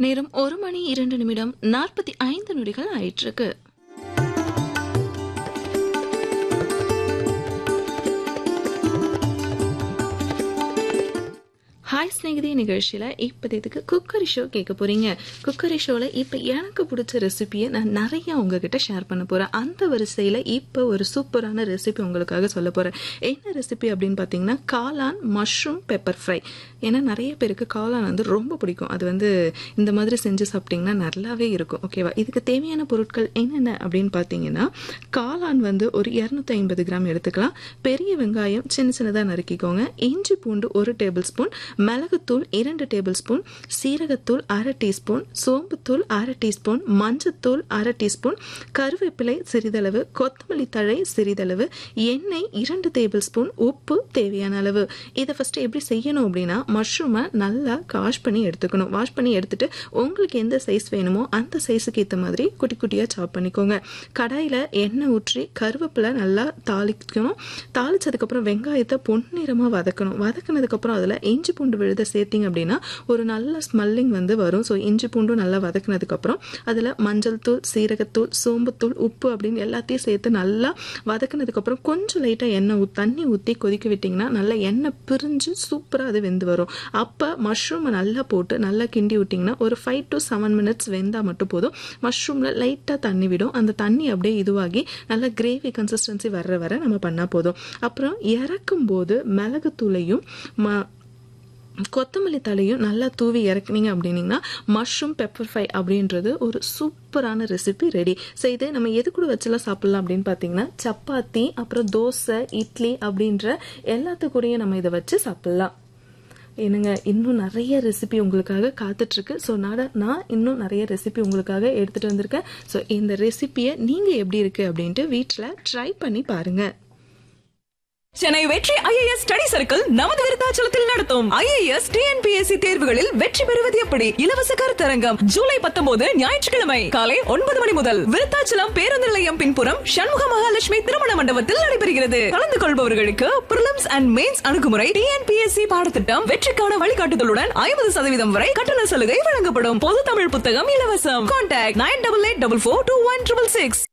நேரம் ஒரு மணி இரண்டு நிமிடம் நாற்பத்தி ஐந்து நொடிகள் ஆயிட்டிருக்கு ஹாய் ஸ்நேகிதி நிகழ்ச்சியில் இப்போதைக்கு குக்கரி ஷோ கேட்க போறீங்க குக்கரி ஷோவில் இப்போ எனக்கு பிடிச்ச ரெசிபியை நான் நிறைய உங்ககிட்ட ஷேர் பண்ண போகிறேன் அந்த வரிசையில் இப்போ ஒரு சூப்பரான ரெசிபி உங்களுக்காக சொல்ல போகிறேன் என்ன ரெசிபி அப்படின்னு பார்த்தீங்கன்னா காளான் மஷ்ரூம் பெப்பர் ஃப்ரை ஏன்னா நிறைய பேருக்கு காளான் வந்து ரொம்ப பிடிக்கும் அது வந்து இந்த மாதிரி செஞ்சு சாப்பிட்டிங்கன்னா நல்லாவே இருக்கும் ஓகேவா இதுக்கு தேவையான பொருட்கள் என்னென்ன அப்படின்னு பார்த்தீங்கன்னா காளான் வந்து ஒரு இரநூத்தி ஐம்பது கிராம் எடுத்துக்கலாம் பெரிய வெங்காயம் சின்ன சின்னதாக நறுக்கிக்கோங்க இஞ்சி பூண்டு ஒரு டேபிள் ஸ்பூன் மிளகுத்தூள் இரண்டு டேபிள் ஸ்பூன் சீரகத்தூள் அரை டீஸ்பூன் சோம்புத்தூள் அரை டீஸ்பூன் மஞ்சத்தூள் அரை டீஸ்பூன் கருவேப்பிலை சிறிதளவு கொத்தமல்லி தழை சிறிதளவு எண்ணெய் இரண்டு டேபிள் ஸ்பூன் உப்பு தேவையான அளவு இதை ஃபர்ஸ்ட் எப்படி செய்யணும் அப்படின்னா மஷ்ரூமை நல்லா வாஷ் பண்ணி எடுத்துக்கணும் வாஷ் பண்ணி எடுத்துட்டு உங்களுக்கு எந்த சைஸ் வேணுமோ அந்த சைஸுக்கு ஏற்ற மாதிரி குட்டி குட்டியாக சாப் பண்ணிக்கோங்க கடாயில் எண்ணெய் ஊற்றி கருவேப்பிலை நல்லா தாளிக்கணும் தாளிச்சதுக்கப்புறம் வெங்காயத்தை பொன்னிறமாக வதக்கணும் வதக்கினதுக்கப்புறம் அதில் இஞ்சி பூண்டு விழுத சேர்த்திங்க அப்படின்னா ஒரு நல்ல ஸ்மெல்லிங் வந்து வரும் ஸோ இஞ்சி பூண்டும் நல்லா வதக்கினதுக்கப்புறம் அதில் மஞ்சள் தூள் சீரகத்தூள் சோம்புத்தூள் உப்பு அப்படின்னு எல்லாத்தையும் சேர்த்து நல்லா வதக்கினதுக்கப்புறம் கொஞ்சம் லைட்டாக எண்ணெய் ஊ தண்ணி ஊற்றி கொதிக்க விட்டிங்கன்னா நல்லா எண்ணெய் பிரிஞ்சு சூப்பராக அது வெந்து வரும் அப்போ மஷ்ரூமை நல்லா போட்டு நல்லா கிண்டி விட்டிங்கன்னா ஒரு ஃபைவ் டு செவன் மினிட்ஸ் வெந்தால் மட்டும் போதும் மஷ்ரூமில் லைட்டாக தண்ணி விடும் அந்த தண்ணி அப்படியே இதுவாகி நல்லா கிரேவி கன்சிஸ்டன்சி வர்ற வர நம்ம பண்ணால் போதும் அப்புறம் இறக்கும் போது மிளகுத்தூளையும் ம கொத்தமல்லி தலையும் நல்லா தூவி இறக்குனீங்க அப்படின்னீங்கன்னா மஷ்ரூம் பெப்பர் ஃப்ரை அப்படின்றது ஒரு சூப்பரான ரெசிபி ரெடி ஸோ இது நம்ம எது கூட வச்சுலாம் சாப்பிடலாம் அப்படின்னு பார்த்தீங்கன்னா சப்பாத்தி அப்புறம் தோசை இட்லி அப்படின்ற எல்லாத்துக்கூடயும் நம்ம இதை வச்சு சாப்பிடலாம் என்னங்க இன்னும் நிறைய ரெசிபி உங்களுக்காக காத்துட்ருக்கு ஸோ நான் நான் இன்னும் நிறைய ரெசிபி உங்களுக்காக எடுத்துகிட்டு வந்திருக்கேன் ஸோ இந்த ரெசிபியை நீங்கள் எப்படி இருக்குது அப்படின்ட்டு வீட்டில் ட்ரை பண்ணி பாருங்கள் சென்னை வெற்றி ஐஏஎஸ் ஸ்டடி சர்க்கிள் நமது விருத்தாச்சலத்தில் நடத்தும் ஐஏஎஸ் டிஎன்பிஎஸ்சி தேர்வுகளில் வெற்றி பெறுவது எப்படி இலவச கருத்தரங்கம் ஜூலை பத்தொன்பது ஞாயிற்றுக்கிழமை காலை ஒன்பது மணி முதல் விருத்தாச்சலம் பேருந்து நிலையம் பின்புறம் சண்முக மகாலட்சுமி திருமண மண்டபத்தில் நடைபெறுகிறது கலந்து கொள்பவர்களுக்கு பிரிலிம்ஸ் அண்ட் மெயின்ஸ் அணுகுமுறை டிஎன்பிஎஸ்சி பாடத்திட்டம் வெற்றிக்கான வழிகாட்டுதலுடன் ஐம்பது சதவீதம் வரை கட்டண சலுகை வழங்கப்படும் பொது தமிழ் புத்தகம் இலவசம் contact nine double eight double four two one triple six